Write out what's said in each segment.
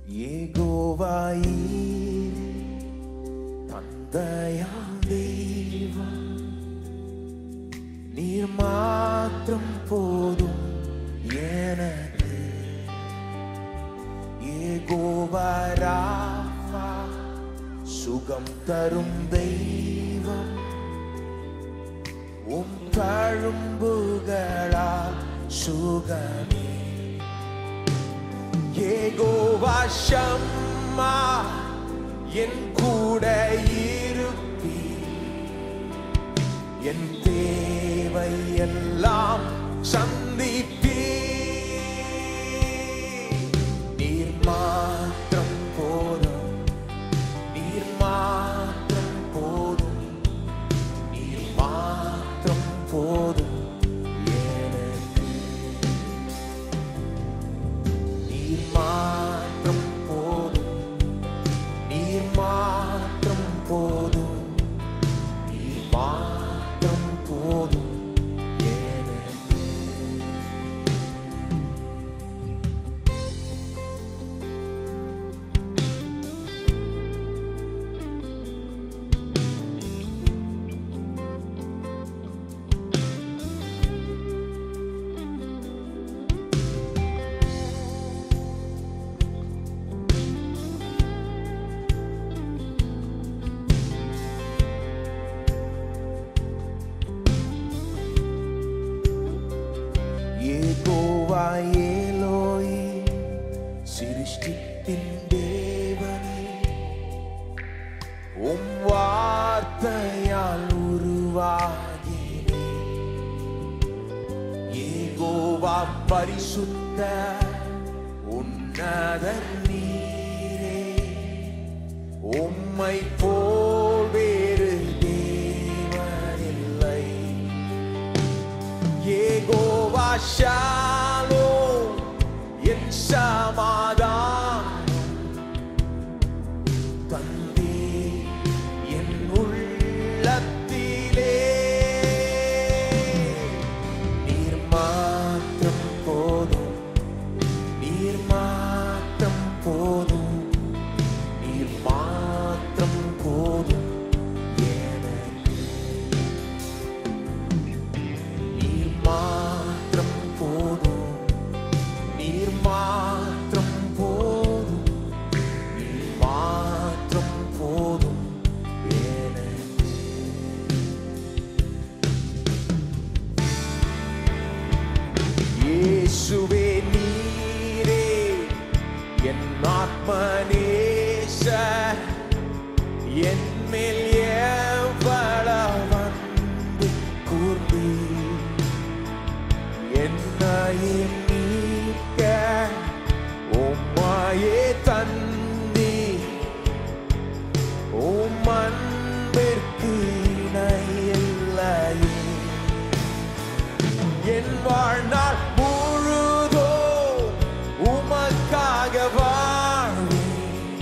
ஏகோவாயீரே தந்தையாம் தெய்வம் நீர் மாத்திரம் போதும் எனக்கு ஏகோவராஃபா சுகம் தரும் தெய்வம் உம் தழும்புகளால் சுகமே ஏகோவா ஷம்மா என் கூட இருப்பீ என் தேவை எல்லாம் சந்திப்பீ நீர் மாத்திரம் போதும் நீர் மாத்திரம் போதும் நீர் மாத்திரம் போதும் எனக்கு நீர் மாத்திரம் போதும் நீர் மாத்திரம் போதும் நீர் மாத்திரம் போதும் எனக்கு ஏகோவா ஏலோயி சிருஷ்டிப்பின் தேவனே உம் வார்த்தையால் உருவாகினே ஏகோவா பரிசுத்த உன்னத நீரே உம்மை போல் வேறு தேவனில்லை ஏகோவா ஷாலோ என் சமாதானம் தந்தே என் உள்ளத்திலே நீர் மாத்திரம் போதும் நீர் மாத்திரம் போதும் நீர் மாத்திரம் போதும் எனக்கு நீர் மாத்திரம் போதும் நீர் மாத்திரம் போதும் நீர் மாத்திரம் போதும் எனக்கு இயேசுவே நீரே என் ஆத்மநேச என் மேல் எவ்வளவு அன்பு கூர்ந்தீர் என்னையே மீட்க உம்மாயே தந்தி உம் அன்பிற்கு இணையில்லையே என் வாழ்நாள் முழுதோ உமக்காக வாழ்வேன்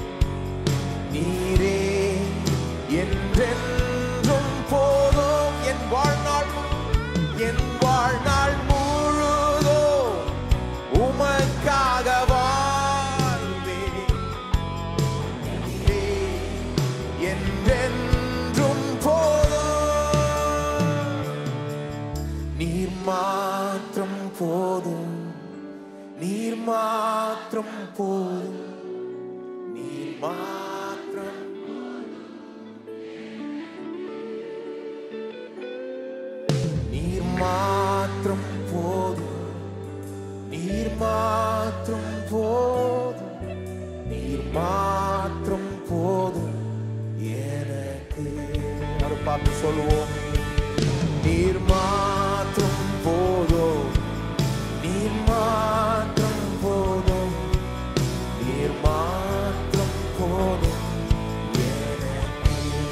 நீரே என்றென்றும் போதும் என் வாழ்நாள் என் வாழ்நாள் முழுதோ உமக்காக வாழ்வேன் நீரே என்றென்றும் போதும் நீர் மாத்திரம் போதும் நீர் மாத்திரம் போதும் நீர் மாத்திரம் நீர் மாத்திரம் போதும் நீர் மாத்திரம் போதும் நீர் மாத்திரம் போதும் எனக்கு ஒரு பாட்டு சொல்லுவோம் நீர் மாத்திரம் போதும் நீர் மாத்திரம் போதும் நீர் மாத்திரம் போதும் எனக்கு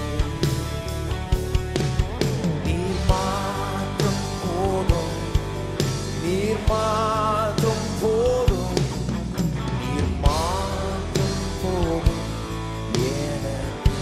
நீர் மாத்திரம் போதும் நீர் மாத்திரம் போதும் நீர் மாத்திரம் போதும் எனக்கு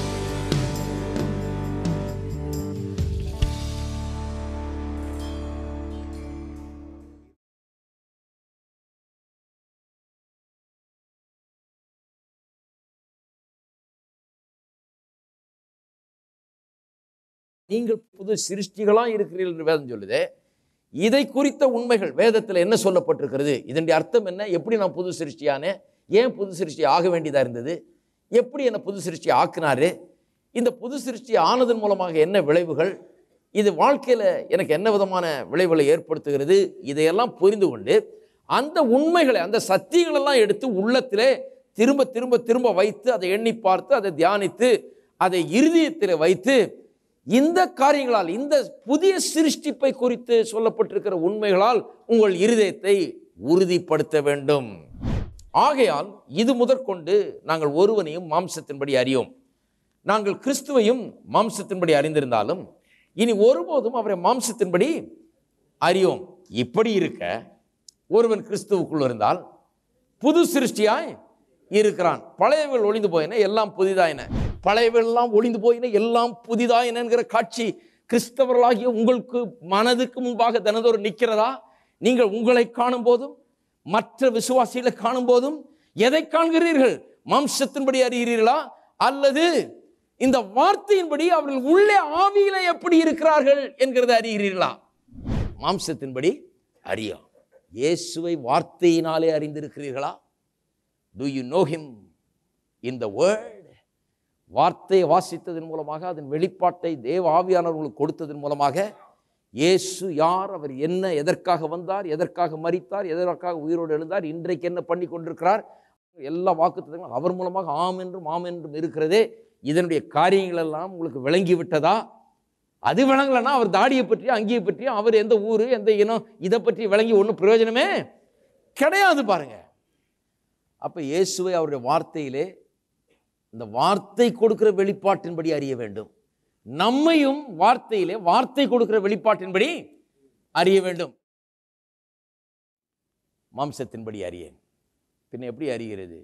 நீங்கள் புது சிருஷ்டிகளா இருக்கிறீர்கள் என்று வேதம் சொல்லுது இதை குறித்த உண்மைகள் வேதத்தில் என்ன சொல்லப்பட்டிருக்கிறது இதனுடைய அர்த்தம் என்ன எப்படி நான் புது சிருஷ்டியானேன் ஏன் புது சிருஷ்டி ஆக வேண்டியதாக இருந்தது எப்படி என்னை புது சிருஷ்டி ஆக்குனாரு இந்த புது சிருஷ்டி ஆனதன் மூலமாக என்ன விளைவுகள் இது வாழ்க்கையில் எனக்கு என்ன விதமான விளைவுகளை ஏற்படுத்துகிறது இதையெல்லாம் புரிந்து கொண்டு அந்த உண்மைகளை அந்த சத்தியங்களெல்லாம் எடுத்து உள்ளத்திலே திரும்ப திரும்ப திரும்ப வைத்து அதை எண்ணி பார்த்து அதை தியானித்து அதை இருதயத்தில் வைத்து இந்த காரியங்களால் இந்த புதிய சிருஷ்டிப்பை குறித்து சொல்லப்பட்டிருக்கிற உண்மைகளால் உங்கள் இருதயத்தை உறுதிப்படுத்த வேண்டும் ஆகையால் இது முதற்கொண்டு நாங்கள் ஒருவனையும் மாம்சத்தின்படி அறியோம் நாங்கள் கிறிஸ்துவையும் மாம்சத்தின்படி அறிந்திருந்தாலும் இனி ஒருபோதும் அவரை மாம்சத்தின்படி அறியோம் இப்படி இருக்க ஒருவன் கிறிஸ்துவுக்குள் இருந்தால் புது சிருஷ்டியாய் இருக்கிறான் பழையவர்கள் ஒளிந்து போயின எல்லாம் புதிதாயின பழையவர்கள் எல்லாம் ஒளிந்து போயின எல்லாம் புதிதாயின என்கிற காட்சி கிறிஸ்தவர்களாகிய உங்களுக்கு மனதுக்கு முன்பாக தினதோறும் நிற்கிறதா நீங்கள் உங்களை காணும் போதும் மற்ற விசுவாசிகளை காணும் போதும் எதை காண்கிறீர்கள் மாம்சத்தின்படி அறிகிறீர்களா அல்லது இந்த வார்த்தையின்படி அவர்கள் உள்ளே ஆவியில எப்படி இருக்கிறார்கள் என்கிறதை அறிகிறீர்களா மாம்சத்தின்படி அறியோம் இயேசுவை வார்த்தையினாலே அறிந்திருக்கிறீர்களா do you know him in the world வார்த்தையை வாசித்ததன் மூலமாக அதன் வெளிப்பாட்டை தேவ ஆவியானவர்களுக்கு கொடுத்ததன் மூலமாக இயேசு யார் அவர் என்ன எதற்காக வந்தார் எதற்காக மரித்தார் எதற்காக உயிரோடு எழுந்தார் இன்றைக்கு என்ன பண்ணி கொண்டிருக்கிறார் எல்லா வாக்குத்தங்களும் அவர் மூலமாக ஆம் என்றும் ஆம் என்றும் இருக்கிறதே இதனுடைய காரியங்கள் எல்லாம் உங்களுக்கு விளங்கி விட்டதா அது விளங்கலைன்னா அவர் தாடியை பற்றி அங்கியை பற்றி அவர் எந்த ஊர் எந்த இனம் இதை பற்றி விளங்கி ஒன்றும் பிரயோஜனமே கிடையாது பாருங்க அப்போ இயேசுவை அவருடைய வார்த்தையிலே இந்த வார்த்தை கொடுக்கிற வெளிப்பாட்டின்படி அறிய வேண்டும் நம்மையும் வார்த்தையிலே வார்த்தை கொடுக்கிற வெளிப்பாட்டின்படி அறிய வேண்டும் மாம்சத்தின்படி அறியேன் பின்ன எப்படி அறிகிறது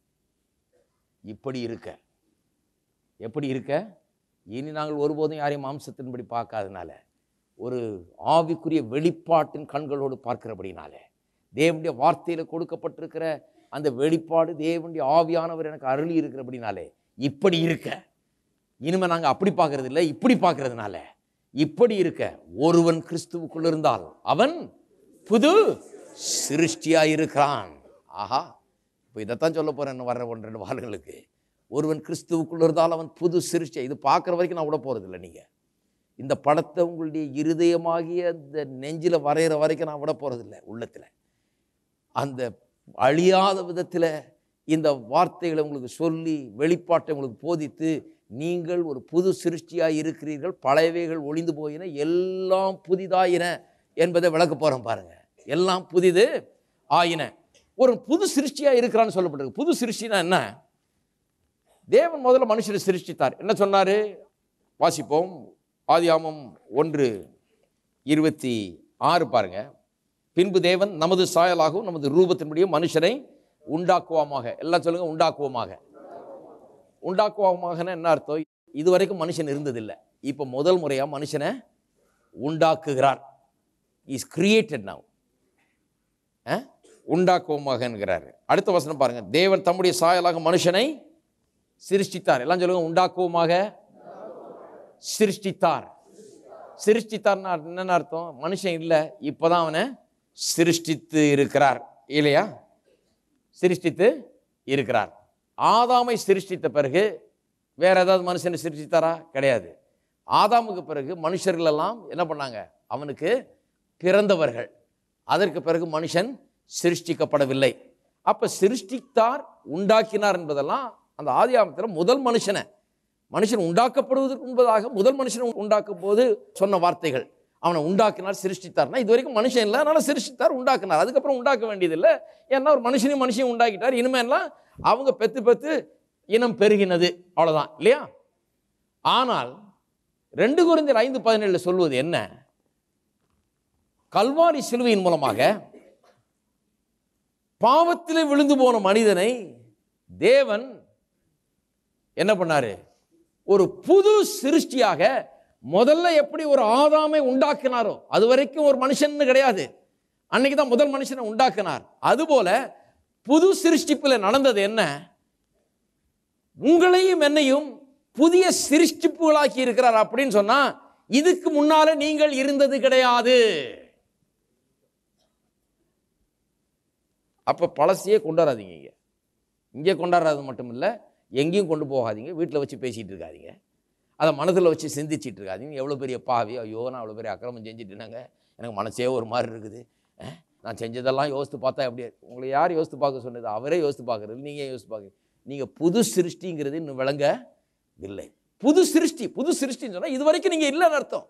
இப்படி இருக்க எப்படி இருக்க இனி நாங்கள் ஒருபோதும் யாரையும் மாம்சத்தின்படி பார்க்காதனால ஒரு ஆவிக்குரிய வெளிப்பாட்டின் கண்களோடு பார்க்கிறபடினால தேவனுடைய வார்த்தையில் கொடுக்கப்பட்டிருக்கிற அந்த வெளிப்பாடு தேவனுடைய ஆவியானவர் எனக்கு அருளி இருக்கிறபடினாலே இப்படி இருக்க இனிமே நாங்கள் அப்படி பார்க்கறது இல்லை இப்படி பார்க்கறதுனால இப்படி இருக்க ஒருவன் கிறிஸ்துவுக்குள் இருந்தால் அவன் புது சிருஷ்டியாக இருக்கிறான் ஆஹா இப்போ இதைத்தான் சொல்ல போகிறேன் வர்ற ஒன்று ரெண்டு வாரங்களுக்கு ஒருவன் கிறிஸ்துவுக்குள் இருந்தால் அவன் புது சிருஷ்டி இது பார்க்குற வரைக்கும் நான் விட போகிறதில்ல நீங்கள் இந்த படத்தை உங்களுடைய இருதயமாகிய இந்த நெஞ்சில் வரைகிற வரைக்கும் நான் விட போகிறதில்ல உள்ளத்தில் அந்த அழியாத விதத்தில் இந்த வார்த்தைகளை உங்களுக்கு சொல்லி வெளிப்பாட்டை உங்களுக்கு போதித்து நீங்கள் ஒரு புது சிருஷ்டியாக இருக்கிறீர்கள் பழையவைகள் ஒளிந்து போயின எல்லாம் புதிதாயின என்பதை விளக்க போகிறோம் பாருங்க எல்லாம் புதிது ஆயின ஒரு புது சிருஷ்டியாக இருக்கிறான்னு சொல்லப்பட்டிருக்கு புது சிருஷ்டினா என்ன தேவன் முதல்ல மனுஷனை சிருஷ்டித்தார் என்ன சொன்னார் வாசிப்போம் ஆதியாமம் ஒன்று இருபத்தி ஆறு பாருங்க பின்பு தேவன் நமது சாயலாகவும் நமது ரூபத்தின்படியும் மனுஷனை உண்டாக்குவோமாக எல்லாம் சொல்லுங்க உண்டாக்குவோமாக உண்டாக்குவோமாகனா என்ன அர்த்தம் இதுவரைக்கும் மனுஷன் இருந்ததில்லை இப்போ முதல் முறையாக மனுஷனை உண்டாக்குகிறார் இஸ் கிரியேட்டட் நவ் உண்டாக்குவோமாக என்கிறார் அடுத்த வசனம் பாருங்க தேவன் தம்முடைய சாயலாக மனுஷனை சிருஷ்டித்தார் எல்லாம் சொல்லுங்க உண்டாக்குவோமாக சிருஷ்டித்தார் சிருஷ்டித்தார்னா என்னென்ன அர்த்தம் மனுஷன் இல்லை இப்போதான் அவனை சிருஷ்டித்து இருக்கிறார் இல்லையா சிருஷ்டித்து இருக்கிறார் ஆதாமை சிருஷ்டித்த பிறகு வேற ஏதாவது மனுஷனை சிருஷ்டித்தாரா கிடையாது ஆதாமுக்கு பிறகு மனுஷர்கள் எல்லாம் என்ன பண்ணாங்க அவனுக்கு பிறந்தவர்கள் அதற்கு பிறகு மனுஷன் சிருஷ்டிக்கப்படவில்லை அப்ப சிருஷ்டித்தார் உண்டாக்கினார் என்பதெல்லாம் அந்த ஆதியாமத்தில் முதல் மனுஷனை மனுஷன் உண்டாக்கப்படுவதற்கு முன்பதாக முதல் மனுஷனை உண்டாக்கும் போது சொன்ன வார்த்தைகள் அவனை உண்டாக்கினார் சிருஷ்டித்தார்னா இது வரைக்கும் மனுஷன் இல்லை அதனால சிருஷ்டித்தார் உண்டாக்கினார் அதுக்கப்புறம் உண்டாக்க வேண்டியதில்லை ஏன்னா ஒரு மனுஷனையும் மனுஷனையும் உண்டாக்கிட்டார் இனிமேலாம் அவங்க பெத்து பெத்து இனம் பெருகினது அவ்வளோதான் இல்லையா ஆனால் ரெண்டு குறைந்தர் ஐந்து பதினேழுல சொல்வது என்ன கல்வாரி சிலுவையின் மூலமாக பாவத்திலே விழுந்து போன மனிதனை தேவன் என்ன பண்ணாரு ஒரு புது சிருஷ்டியாக முதல்ல எப்படி ஒரு ஆதாமை உண்டாக்கினாரோ அது வரைக்கும் ஒரு மனுஷன் கிடையாது அன்னைக்கு தான் முதல் மனுஷனை உண்டாக்கினார் அதுபோல புது சிருஷ்டிப்பில் நடந்தது என்ன உங்களையும் என்னையும் புதிய சிருஷ்டிப்புகளாக்கி இருக்கிறார் அப்படின்னு சொன்னா இதுக்கு முன்னால நீங்கள் இருந்தது கிடையாது அப்ப பழசையே கொண்டாடாதீங்க இங்க இங்கே கொண்டாடுறது மட்டும் இல்லை எங்கேயும் கொண்டு போகாதீங்க வீட்டில் வச்சு பேசிகிட்டு இருக்காதீங்க அதை மனதில் வச்சு சிந்திச்சிட்டு இருக்காதீங்க எவ்வளோ பெரிய பாவி ஐயோ நான் அவ்வளோ பெரிய அக்கிரமம் செஞ்சுட்டுனாங்க எனக்கு மனசே ஒரு மாதிரி இருக்குது அஹ், நான் செஞ்சதெல்லாம் யோசித்து பார்த்தா எப்படி உங்களை யார் யோசித்து பார்க்க சொன்னது அவரே யோசித்து பார்க்குறது நீங்கள் யோசித்து பார்க்குறது நீங்கள் புது சிருஷ்டிங்கிறது இன்னும் விளங்க இல்லை புது சிருஷ்டி புது சிருஷ்டின்னு சொன்னால் இது வரைக்கும் நீங்கள் இல்லைன்னு அர்த்தம்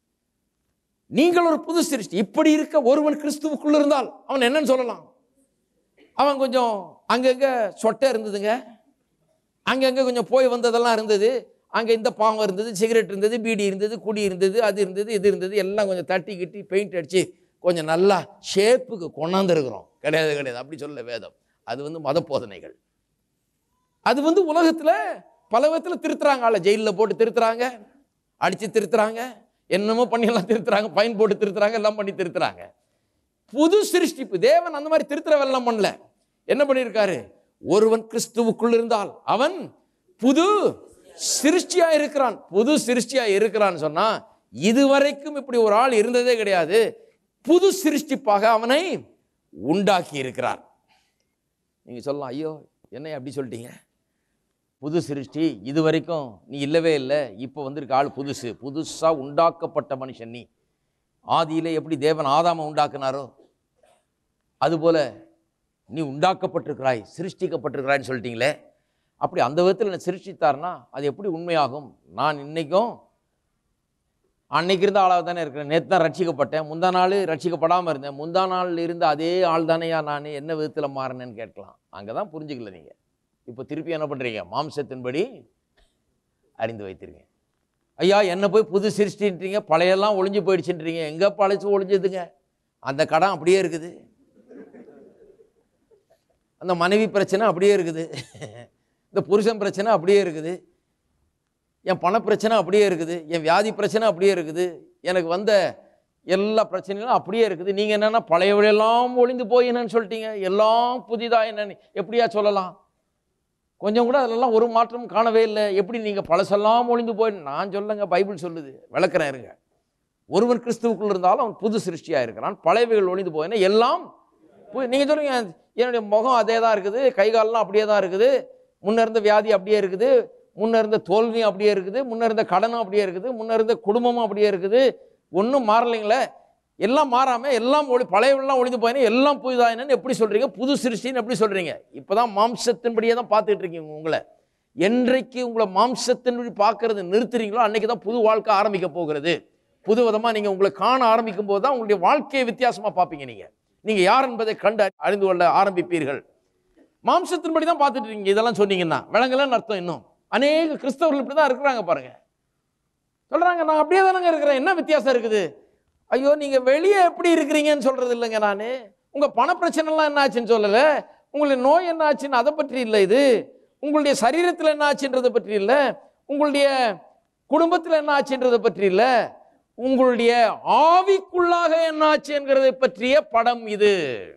நீங்கள் ஒரு புது சிருஷ்டி இப்படி இருக்க ஒருவன் கிறிஸ்துவுக்குள்ள இருந்தால் அவன் என்னன்னு சொல்லலாம் அவன் கொஞ்சம் அங்கங்கே சொட்டை இருந்ததுங்க அங்கங்கே கொஞ்சம் போய் வந்ததெல்லாம் இருந்தது அங்கே இந்த பாவம் இருந்தது சிகரெட் இருந்தது பீடி இருந்தது குடி இருந்தது அது இருந்தது இது இருந்தது எல்லாம் கொஞ்சம் தட்டி கிட்டி பெயிண்ட் அடித்து கொஞ்சம் நல்லா ஷேப்புக்கு கொண்டாந்துருக்குறோம் கிடையாது கிடையாது அப்படி சொல்ல வேதம் அது வந்து மத போதனைகள் அது வந்து உலகத்தில் பல விதத்தில் திருத்துறாங்க ஆளை ஜெயிலில் போட்டு திருத்துறாங்க அடித்து திருத்துறாங்க என்னமோ பண்ணி எல்லாம் திருத்துறாங்க ஃபைன் போட்டு திருத்துறாங்க எல்லாம் பண்ணி திருத்துறாங்க புது சிருஷ்டிப்பு தேவன் அந்த மாதிரி திருத்துற வெள்ளம் பண்ணல என்ன பண்ணியிருக்காரு ஒருவன் கிறிஸ்துவுக்குள் இருந்தால் அவன் புது சிருஷ்டியா இருக்கிறான் புது சிருஷ்டியா இருக்கிறான்னு சொன்னா இதுவரைக்கும் இப்படி ஒரு ஆள் இருந்ததே கிடையாது புது சிருஷ்டிப்பாக அவனை உண்டாக்கி இருக்கிறார் நீங்க சொல்லலாம் ஐயோ என்ன அப்படி சொல்லிட்டீங்க புது சிருஷ்டி இது வரைக்கும் நீ இல்லவே இல்லை இப்போ வந்திருக்க ஆள் புதுசு புதுசா உண்டாக்கப்பட்ட மனுஷன் நீ ஆதியிலே எப்படி தேவன் ஆதாம உண்டாக்குனாரோ அதுபோல நீ உண்டாக்கப்பட்டிருக்கிறாய் சிருஷ்டிக்கப்பட்டிருக்கிறாய்ன்னு சொல்லிட்டீங்களே அப்படி அந்த விதத்தில் என்ன சிருஷ்டித்தார்னா அது எப்படி உண்மையாகும் நான் இன்னைக்கும் அன்னைக்கு இருந்த ஆளாக தானே இருக்கிறேன் நேற்று தான் ரட்சிக்கப்பட்டேன் முந்தா நாள் ரட்சிக்கப்படாமல் இருந்தேன் முந்தா நாள் இருந்த அதே ஆள் தானேயா நான் என்ன விதத்தில் மாறினேன்னு கேட்கலாம் அங்கே தான் புரிஞ்சுக்கல நீங்கள் இப்போ திருப்பி என்ன பண்ணுறீங்க மாம்சத்தின்படி அறிந்து வைத்திருங்க ஐயா என்ன போய் புது சிருஷ்டின்றீங்க பழையெல்லாம் ஒளிஞ்சு போயிடுச்சுன்றீங்க எங்கே பழசு ஒளிஞ்சதுங்க அந்த கடன் அப்படியே இருக்குது அந்த மனைவி பிரச்சனை அப்படியே இருக்குது இந்த புருஷன் பிரச்சனை அப்படியே இருக்குது என் பண பிரச்சனை அப்படியே இருக்குது என் வியாதி பிரச்சனை அப்படியே இருக்குது எனக்கு வந்த எல்லா பிரச்சனைகளும் அப்படியே இருக்குது நீங்கள் என்னென்னா பழையவளையெல்லாம் ஒளிந்து போய் என்னன்னு சொல்லிட்டீங்க எல்லாம் புதிதாக என்னன்னு எப்படியா சொல்லலாம் கொஞ்சம் கூட அதிலெல்லாம் ஒரு மாற்றமும் காணவே இல்லை எப்படி நீங்கள் பழசெல்லாம் ஒளிந்து போய் நான் சொல்லுங்க பைபிள் சொல்லுது விளக்குறேன் இருங்க ஒருவன் கிறிஸ்துவுக்குள் இருந்தாலும் அவன் புது சிருஷ்டியாக இருக்கிறான் பழையவைகள் ஒளிந்து போயினா எல்லாம் நீங்கள் சொல்லுங்க என்னுடைய முகம் அதே தான் இருக்குது கை காலெல்லாம் அப்படியே தான் இருக்குது முன்ன இருந்த வியாதி அப்படியே இருக்குது முன்ன இருந்த தோல்வியும் அப்படியே இருக்குது முன்ன இருந்த கடனும் அப்படியே இருக்குது முன்ன இருந்த குடும்பமும் அப்படியே இருக்குது ஒன்றும் மாறலைங்களே எல்லாம் மாறாம எல்லாம் ஒளி பழையவெல்லாம் ஒளிந்து போயினா எல்லாம் புதிதாயினு எப்படி சொல்றீங்க புது சிருஷ்டின்னு எப்படி சொல்றீங்க இப்போதான் மாம்சத்தின்படியே தான் பார்த்துட்டு இருக்கீங்க உங்களை என்றைக்கு உங்களை மாம்சத்தின்படி பார்க்கறது நிறுத்துறீங்களோ அன்னைக்கு தான் புது வாழ்க்கை ஆரம்பிக்க போகிறது புது விதமாக நீங்கள் உங்களை காண ஆரம்பிக்கும் போது தான் உங்களுடைய வாழ்க்கையை வித்தியாசமாக பார்ப்பீங்க நீங்கள் நீங்கள் யார் என்பதை கண்டு அறிந்து கொள்ள ஆரம்பிப்பீர்கள் மாம்சத்தின்படி தான் பார்த்துட்டு இருக்கீங்க இதெல்லாம் சொன்னீங்கன்னா விளங்கலன்னு அர்த்தம் இன்னும் அநேக கிறிஸ்தவர்கள் இப்படி தான் இருக்கிறாங்க பாருங்க சொல்றாங்க நான் அப்படியே தானங்க இருக்கிறேன் என்ன வித்தியாசம் இருக்குது ஐயோ நீங்க வெளியே எப்படி இருக்கிறீங்கன்னு சொல்றது இல்லைங்க நான் உங்க பண பிரச்சனைலாம் என்ன ஆச்சுன்னு சொல்லலை உங்களுடைய நோய் என்ன ஆச்சுன்னு அதை பற்றி இல்லை இது உங்களுடைய சரீரத்தில் என்ன ஆச்சுன்றதை பற்றி இல்லை உங்களுடைய குடும்பத்தில் என்ன ஆச்சுன்றதை பற்றி இல்லை உங்களுடைய ஆவிக்குள்ளாக என்ன ஆச்சு என்கிறதை பற்றிய படம் இது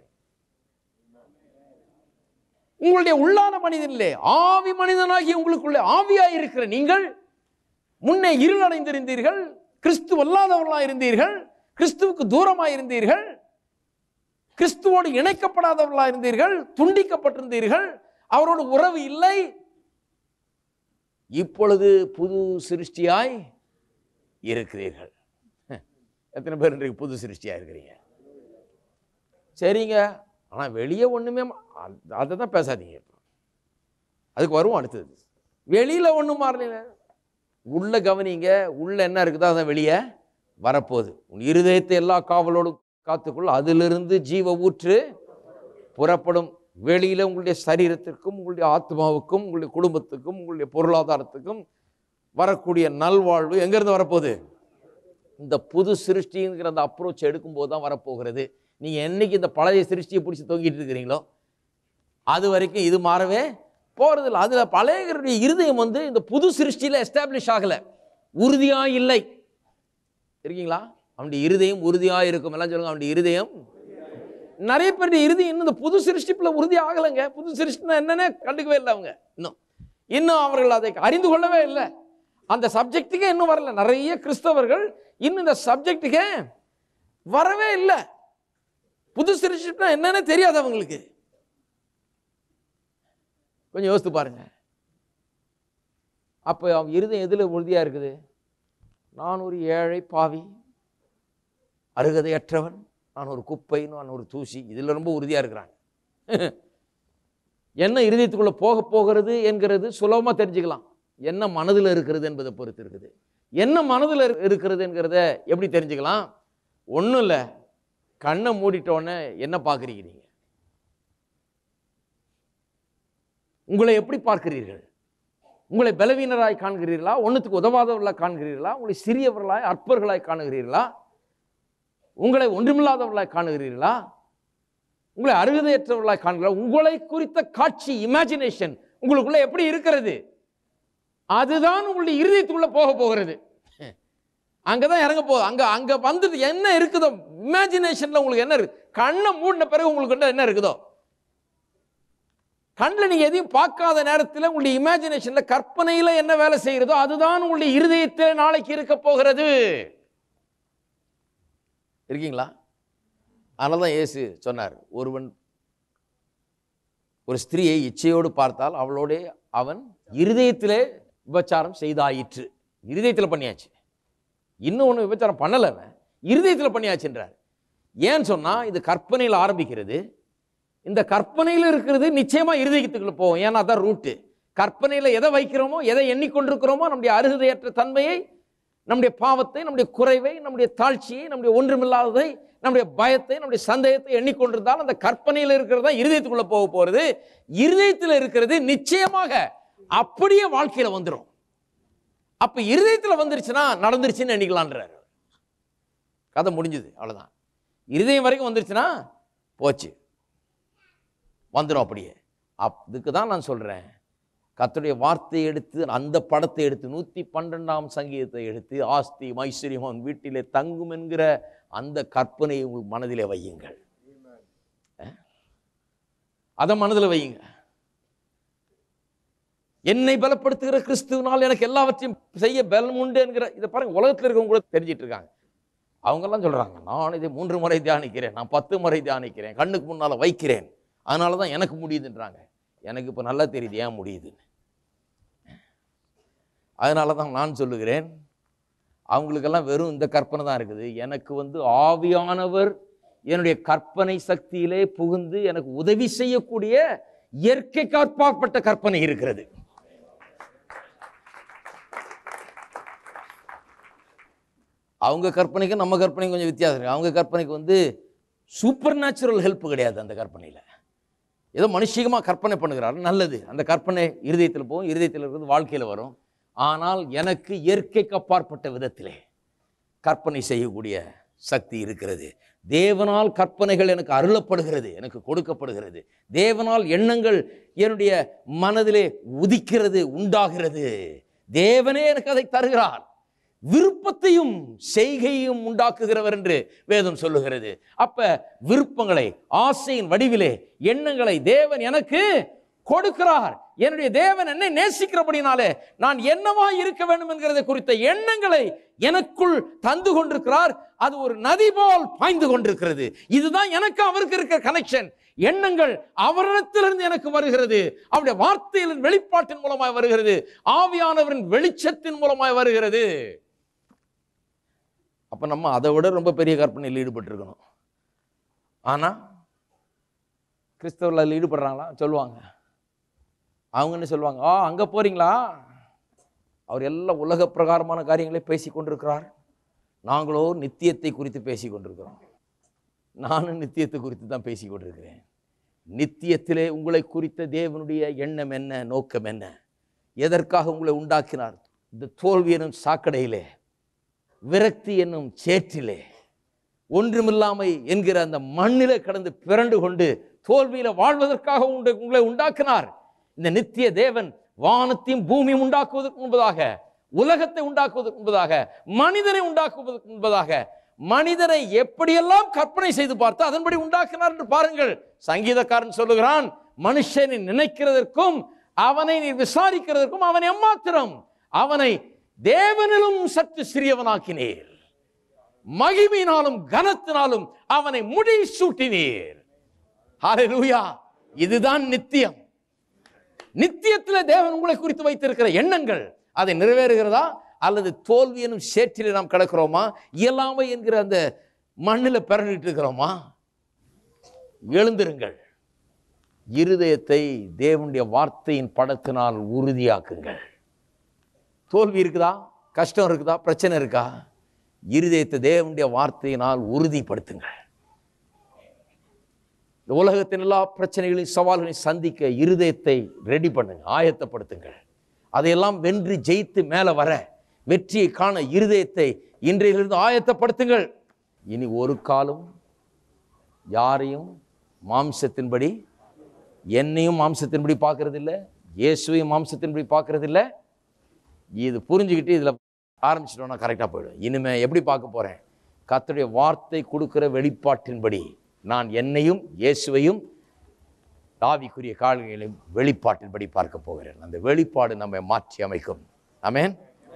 உங்களுடைய உள்ளான மனிதனிலே ஆவி மனிதனாகி உங்களுக்குள்ளே ஆவியாய் இருக்கிற நீங்கள் முன்னே இருளடைந்திருந்தீர்கள் கிறிஸ்து அல்லாதவர்களாக இருந்தீர்கள் கிறிஸ்துவுக்கு தூரமாக இருந்தீர்கள் கிறிஸ்துவோடு இணைக்கப்படாதவர்களாக இருந்தீர்கள் துண்டிக்கப்பட்டிருந்தீர்கள் அவரோடு உறவு இல்லை இப்பொழுது புது சிருஷ்டியாய் இருக்கிறீர்கள் எத்தனை பேர் இன்றைக்கு புது சிருஷ்டியாக இருக்கிறீங்க சரிங்க ஆனால் வெளியே ஒன்றுமே அதை தான் பேசாதீங்க இப்போ அதுக்கு வருவோம் அடுத்தது வெளியில் ஒன்றும் மாறல உள்ள கவனிங்க உள்ள என்ன இருக்குதோ அதான் வெளியே வரப்போகுது உன் இருதயத்தை எல்லா காவலோடு காத்துக்கொள் அதிலிருந்து ஜீவ ஊற்று புறப்படும் வெளியில் உங்களுடைய சரீரத்திற்கும் உங்களுடைய ஆத்மாவுக்கும் உங்களுடைய குடும்பத்துக்கும் உங்களுடைய பொருளாதாரத்துக்கும் வரக்கூடிய நல்வாழ்வு எங்கேருந்து வரப்போகுது இந்த புது சிருஷ்டிங்கிற அந்த அப்ரோச் எடுக்கும்போது தான் வரப்போகிறது நீங்கள் என்னைக்கு இந்த பழைய சிருஷ்டியை பிடிச்சி தொங்கிட்டு இருக்கிறீங்களோ அது வரைக்கும் இது மாறவே போகிறதில்ல அதில் பழையவருடைய இருதயம் வந்து இந்த புது சிருஷ்டியில் எஸ்டாப்ளிஷ் ஆகலை உறுதியாக இல்லை இருக்கீங்களா அவனுடைய இருதயம் உறுதியாக இருக்கும் எல்லாம் சொல்லுங்க அவனுடைய இருதயம் நிறைய பேருடைய இருதயம் இன்னும் இந்த புது சிருஷ்டிப்பில் உறுதி ஆகலைங்க புது சிருஷ்டினா என்னன்னே கண்டுக்கவே இல்லை அவங்க இன்னும் இன்னும் அவர்கள் அதை அறிந்து கொள்ளவே இல்லை அந்த சப்ஜெக்ட்டுக்கே இன்னும் வரல நிறைய கிறிஸ்தவர்கள் இன்னும் இந்த சப்ஜெக்ட்டுக்கே வரவே இல்லை புது சிருஷ்டிப்னா என்னன்னு தெரியாது அவங்களுக்கு கொஞ்சம் யோசித்து பாருங்க அப்போ அவன் இருதயம் எதில் உறுதியாக இருக்குது நான் ஒரு ஏழை பாவி அருகதையற்றவன் நான் ஒரு குப்பை நான் ஒரு தூசி இதில் ரொம்ப உறுதியாக இருக்கிறாங்க என்ன இருதயத்துக்குள்ளே போக போகிறது என்கிறது சுலபமாக தெரிஞ்சுக்கலாம் என்ன மனதில் இருக்கிறது என்பதை பொறுத்து இருக்குது என்ன மனதில் இருக்கிறது என்கிறத எப்படி தெரிஞ்சுக்கலாம் ஒன்றும் இல்லை கண்ணை மூடிட்டோன்னே என்ன பார்க்குறீங்க நீங்கள் உங்களை எப்படி பார்க்கிறீர்கள் உங்களை பலவீனராய் காண்கிறீர்களா ஒன்றுத்துக்கு உதவாதவர்களாய் காண்கிறீர்களா உங்களை சிறியவர்களாய் அற்பர்களாய் காணுகிறீர்களா உங்களை ஒன்றுமில்லாதவர்களாய் காணுகிறீர்களா உங்களை அருகதையற்றவர்களாய் காண்கிறீர்களா உங்களை குறித்த காட்சி இமேஜினேஷன் உங்களுக்குள்ள எப்படி இருக்கிறது அதுதான் உங்களுடைய இருதயத்துக்குள்ள போக போகிறது அங்கதான் இறங்க போகுது அங்க அங்க வந்துட்டு என்ன இருக்குதோ இமேஜினேஷன்ல உங்களுக்கு என்ன இருக்கு கண்ணை மூடின பிறகு உங்களுக்கு என்ன இருக்குதோ கண்ணில் நீங்க எதையும் பார்க்காத நேரத்தில் உங்களுடைய இமேஜினேஷன்ல கற்பனையில என்ன வேலை செய்கிறதோ அதுதான் உங்களுடைய இருதயத்தில் நாளைக்கு இருக்க போகிறது இருக்கீங்களா அதனால தான் இயேசு சொன்னார் ஒருவன் ஒரு ஸ்திரியை இச்சையோடு பார்த்தால் அவளோட அவன் இருதயத்திலே விபச்சாரம் செய்தாயிற்று இருதயத்தில் பண்ணியாச்சு இன்னும் ஒன்று விபச்சாரம் பண்ணலை அவன் இருதயத்தில் பண்ணியாச்சுன்றார் ஏன்னு சொன்னால் இது கற்பனையில் ஆரம்பிக்கிறது இந்த கற்பனையில் இருக்கிறது நிச்சயமாக இருதயத்துக்குள்ள போகும் ஏன்னா அதான் ரூட்டு கற்பனையில் எதை வைக்கிறோமோ எதை எண்ணிக்கொண்டிருக்கிறோமோ நம்முடைய அருகதையற்ற தன்மையை நம்முடைய பாவத்தை நம்முடைய குறைவை நம்முடைய தாழ்ச்சியை நம்முடைய ஒன்றுமில்லாததை நம்முடைய பயத்தை நம்முடைய சந்தேகத்தை எண்ணிக்கொண்டிருந்தால் அந்த கற்பனையில் இருக்கிறது தான் இருதயத்துக்குள்ள போக போகிறது இருதயத்தில் இருக்கிறது நிச்சயமாக அப்படியே வாழ்க்கையில வந்துடும் அப்ப இருதயத்தில் வந்துருச்சுன்னா நடந்துருச்சுன்னு எண்ணிக்கலான்றாரு கதை முடிஞ்சுது அவ்வளவுதான் இருதயம் வரைக்கும் வந்துருச்சுன்னா போச்சு வந்துடும் அப்படியே அதுக்கு தான் நான் சொல்றேன் கர்த்தருடைய வார்த்தையை எடுத்து அந்த படத்தை எடுத்து நூற்றி பன்னெண்டாம் சங்கீதத்தை எடுத்து ஆஸ்தி ஐஸ்வர்யம் அவன் வீட்டிலே தங்கும் என்கிற அந்த கற்பனையை உங்கள் மனதிலே வையுங்கள் அஹ்? அதை மனதில் வையுங்க என்னை பலப்படுத்துகிற கிறிஸ்துவினால் எனக்கு எல்லாவற்றையும் செய்ய பலம் உண்டு என்கிற இதை பாருங்க உலகத்தில் இருக்கவங்க கூட தெரிஞ்சிட்டு இருக்காங்க அவங்கெல்லாம் சொல்றாங்க நான் இதை மூன்று முறை தியானிக்கிறேன் நான் பத்து முறை தியானிக்கிறேன் கண்ணுக்கு முன்னால் வைக்கிறேன் அதனால தான் எனக்கு முடியுதுன்றாங்க எனக்கு இப்போ நல்லா தெரியுது ஏன் முடியுதுன்னு அதனால தான் நான் சொல்லுகிறேன் அவங்களுக்கெல்லாம் வெறும் இந்த கற்பனை தான் இருக்குது எனக்கு வந்து ஆவியானவர் என்னுடைய கற்பனை சக்தியிலே புகுந்து எனக்கு உதவி செய்யக்கூடிய இயற்கை காப்பாற்பட்ட கற்பனை இருக்கிறது அவங்க கற்பனைக்கும் நம்ம கற்பனைக்கும் கொஞ்சம் வித்தியாசம் இருக்கு அவங்க கற்பனைக்கு வந்து சூப்பர் நேச்சுரல் ஹெல்ப் கிடையாது அந்த கற்பனையில் ஏதோ மனுஷிகமாக கற்பனை பண்ணுகிறாரு நல்லது அந்த கற்பனை இருதயத்தில் போகும் இருதயத்தில் இருக்கிறது வாழ்க்கையில் வரும் ஆனால் எனக்கு இயற்கைக்கு அப்பாற்பட்ட விதத்திலே கற்பனை செய்யக்கூடிய சக்தி இருக்கிறது தேவனால் கற்பனைகள் எனக்கு அருளப்படுகிறது எனக்கு கொடுக்கப்படுகிறது தேவனால் எண்ணங்கள் என்னுடைய மனதிலே உதிக்கிறது உண்டாகிறது தேவனே எனக்கு அதை தருகிறார் விருப்பத்தையும் செய்கையும் உண்டாக்குகிறவர் என்று வேதம் சொல்லுகிறது அப்ப விருப்பங்களை ஆசையின் வடிவிலே எண்ணங்களை தேவன் எனக்கு கொடுக்கிறார் என்னுடைய தேவன் என்னை நேசிக்கிறபடினாலே நான் என்னவா இருக்க வேண்டும் என்கிறதை குறித்த எண்ணங்களை எனக்குள் தந்து கொண்டிருக்கிறார் அது ஒரு நதி போல் பாய்ந்து கொண்டிருக்கிறது இதுதான் எனக்கு அவருக்கு இருக்கிற கனெக்ஷன் எண்ணங்கள் அவரிடத்திலிருந்து எனக்கு வருகிறது அவருடைய வார்த்தையின் வெளிப்பாட்டின் மூலமாய் வருகிறது ஆவியானவரின் வெளிச்சத்தின் மூலமாய் வருகிறது அப்ப நம்ம அதை விட ரொம்ப பெரிய கற்பனையில் ஈடுபட்டிருக்கணும் ஆனா கிறிஸ்தவர்கள் அதில் ஈடுபடுறாங்களா சொல்லுவாங்க அவங்க என்ன சொல்லுவாங்க ஆ அங்கே போறீங்களா அவர் எல்லாம் உலக பிரகாரமான காரியங்களை பேசி கொண்டிருக்கிறார் நாங்களோ நித்தியத்தை குறித்து பேசி கொண்டிருக்கிறோம் நானும் நித்தியத்தை குறித்து தான் பேசி கொண்டிருக்கிறேன் நித்தியத்திலே உங்களை குறித்த தேவனுடைய எண்ணம் என்ன நோக்கம் என்ன எதற்காக உங்களை உண்டாக்கினார் இந்த தோல்வி எனும் சாக்கடையிலே விரக்தி என்னும் சேற்றிலே ஒன்றுமில்லாமை என்கிற அந்த மண்ணிலே கடந்து பிறண்டு கொண்டு தோல்வியில வாழ்வதற்காக உண்டு- உங்களை உண்டாக்கினார் இந்த நித்திய தேவன் வானத்தையும் பூமியும் உண்டாக்குவதற்கு முன்பதாக உலகத்தை உண்டாக்குவதற்கு முன்பதாக மனிதனை உண்டாக்குவதற்கு முன்பதாக மனிதனை எப்படியெல்லாம் கற்பனை செய்து பார்த்து அதன்படி உண்டாக்கினார் என்று பாருங்கள் சங்கீதக்காரன் சொல்லுகிறான் மனுஷனை நினைக்கிறதற்கும் அவனை நீ விசாரிக்கிறதற்கும் அவன் எம்மாத்திரம் அவனை தேவனிலும் சற்று சிறியவனாக்கினீர் மகிமையினாலும் கனத்தினாலும் அவனை முடி சூட்டினீர் ஹalleluya இதுதான் நித்தியம் நித்தியத்துல தேவன் உங்களை குறித்து வைத்திருக்கிற எண்ணங்கள் அதை நிறைவேறுகிறதா அல்லது தோல்வி எனும் சேற்றிலே நாம் கிடக்கிறோமா இயலாமை என்கிற அந்த மண்ணில் பிறந்துட்டு இருக்கிறோமா எழுந்திருங்கள் இருதயத்தை தேவனுடைய வார்த்தையின் படத்தினால் உறுதியாக்குங்கள் தோல்வி இருக்குதா கஷ்டம் இருக்குதா பிரச்சனை இருக்கா இருதயத்தை தேவனுடைய வார்த்தையினால் உறுதிப்படுத்துங்கள் இந்த உலகத்தின் எல்லா பிரச்சனைகளையும் சவால்களையும் சந்திக்க இருதயத்தை ரெடி பண்ணுங்க ஆயத்தப்படுத்துங்கள் அதையெல்லாம் வென்று ஜெயித்து மேலே வர வெற்றியை காண இருதயத்தை இன்றையிலிருந்து ஆயத்தப்படுத்துங்கள் இனி ஒரு காலம் யாரையும் மாம்சத்தின்படி என்னையும் மாம்சத்தின்படி பார்க்கறது இல்லை இயேசுவையும் மாம்சத்தின்படி பார்க்கறது இல்லை இது புரிஞ்சுக்கிட்டு இதில் ஆரம்பிச்சிட்டோம்னா கரெக்டாக போயிடும் இனிமே எப்படி பார்க்க போகிறேன் கர்த்தருடைய வார்த்தை கொடுக்கிற வெளிப்பாட்டின்படி நான் என்னையும் இயேசுவையும் தாவிக்குரிய கால்களையும் வெளிப்பாட்டின்படி பார்க்க போகிறேன் அந்த வெளிப்பாடு நம்மை மாற்றி அமைக்கும் ஆமென்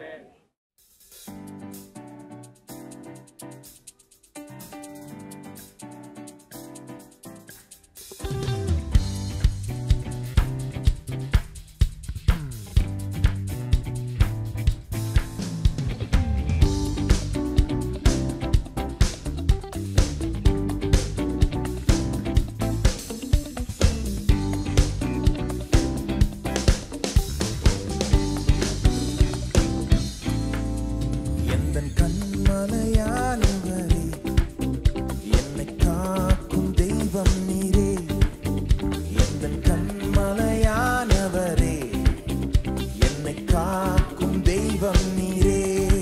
எந்தன் கண்மலையானவரே என்னை காக்கும் தெய்வம் நீரே எந்தன் கண்மலையானவரே என்னை காக்கும் தெய்வம் நீரே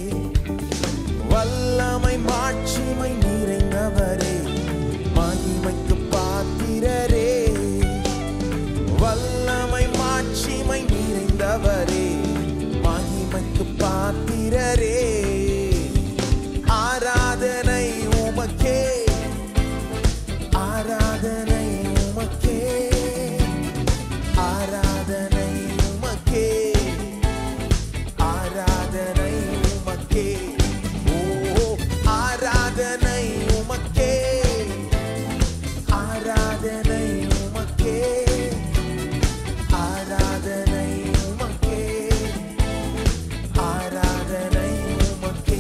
வல்லமை மாட்சிமை நிறைந்தவரே மகிமைக்கு பாத்திரரே வல்லமை மாட்சிமை நிறைந்தவரே மகிமைக்கு பாத்திரரே ஆராதனை உமக்கே ஆராதனை உமக்கே ஆராதனை உமக்கே ஆராதனை உமக்கே ஓ ஆராதனை உமக்கே ஆராதனை உமக்கே ஆராதனை உமக்கே ஆராதனை உமக்கே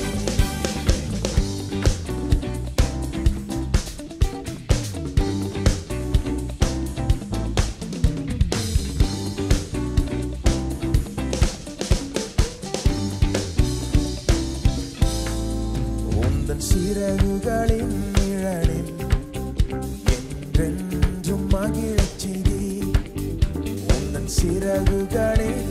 உந்தன் சிறகுகளின் நிழலில் என்றென்றும் மகிழச் செய்தி உந்தன் சிறகுகளில்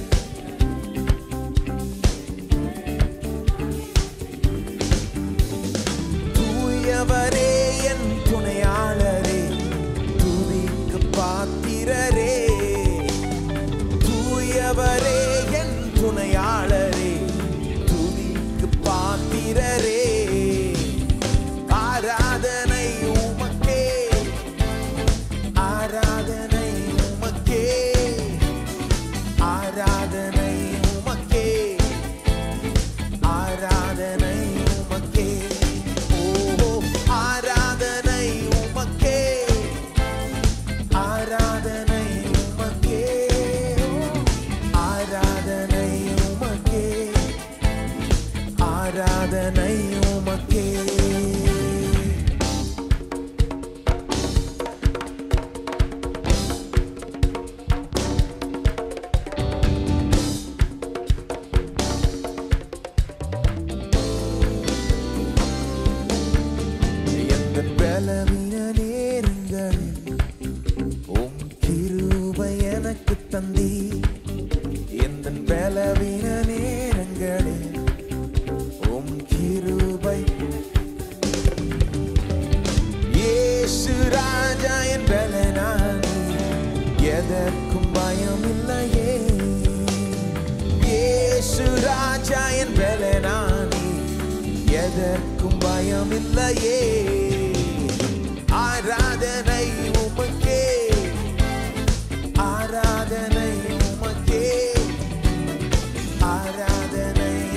தூயவரே என் துணையாளரே துதிக்கு பாத்திரரே தூயவரே என் துணையாளரே துதிக்கு பாத்திரரே ஆராதனை உமக்கே ஆராதனை உமக்கே ஆராதனை உமக்கே ஆராதனை உமக்கே ஓ ஆராதனை உமக்கே ஆராதனை உமக்கே ஆராதனை உமக்கே ஆராதனை உமக்கே எந்த பலவீன நேரங்களில் உம் கிருபை எனக்கு தந்தி எந்த பலவீன நேரங்களில் உம் கிருபை இயேசு ராஜா என் பலனானி எதற்கும் பயம் இல்லையே இயேசு ராஜா என் பலனானி எதற்கும் பயம் இல்லையே ஆராதனை உமக்கே ஆராதனை உமக்கே ஆராதனை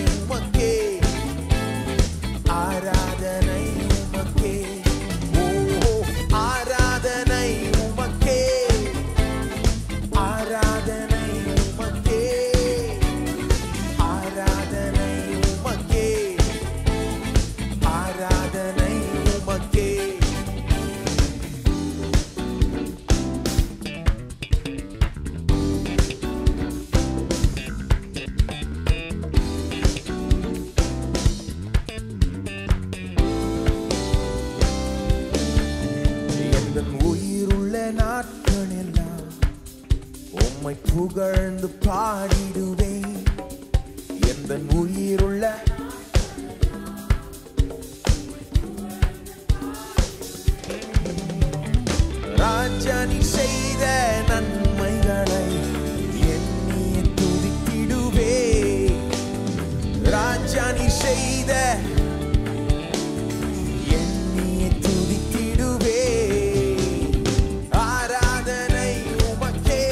உம்மை புகழ்ந்து பாடிடுவேன் எந்த உயிருள்ள ராஜா நீ செய்த நன்மைகளை எண்ணிய துதித்திடுவே ராஜா நீ செய்த எண்ணிய துதித்திடுவே ஆராதனை உமக்கே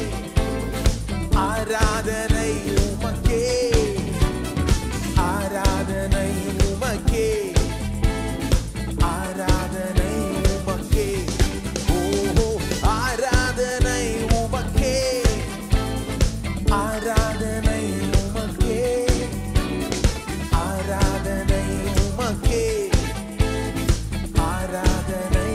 ஆராதனை உமக்கே ஆராதனை உமக்கே ஆராதனை உமக்கே ஓஹோ ஆராதனை உமக்கே ஆராதனை உமக்கே ஆராதனை உமக்கே ஆராதனை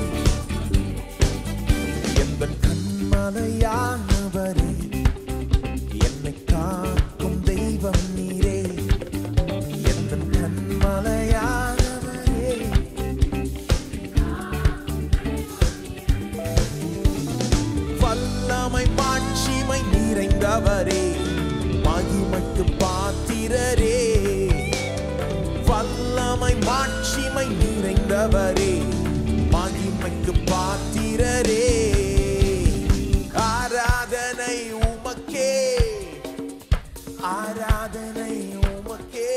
எந்தன் கண்மலையானவரே என்னை காக்கும் தெய்வம் நீரே எந்தன் கண்மலையானவரே வல்லமை மாட்சிமை நிறைந்தவரே மகிமைக்கு பாத்திரரே வல்லமை மாட்சிமை நிறைந்தவரே மகிமைக்கு பாத்திரரே ஆராதனை உமக்கே ஆராதனை உமக்கே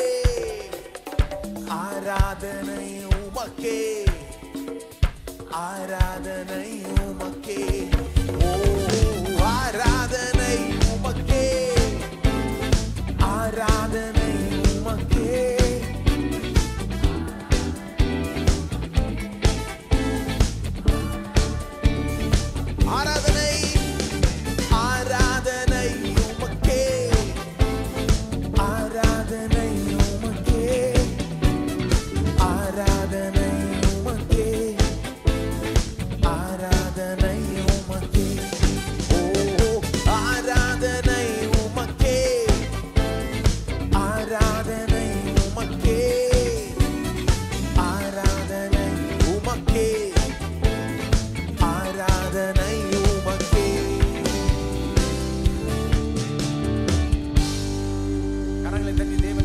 ஆராதனை உமக்கே ஆராதனை உமக்கே ஓ ஆராதனை உமக்கே ஆராதனை உமக்கே ஆராதனை ஆராதனை உமக்கே ஆராதனை உமக்கே ஆராதனை உமக்கே ஆராதனை உமக்கே ஓ ஆராதனை உமக்கே ஆராதனை உமக்கே ஆராதனை உமக்கே ஆராதனை உமக்கே கரங்களை தட்டி தேவனை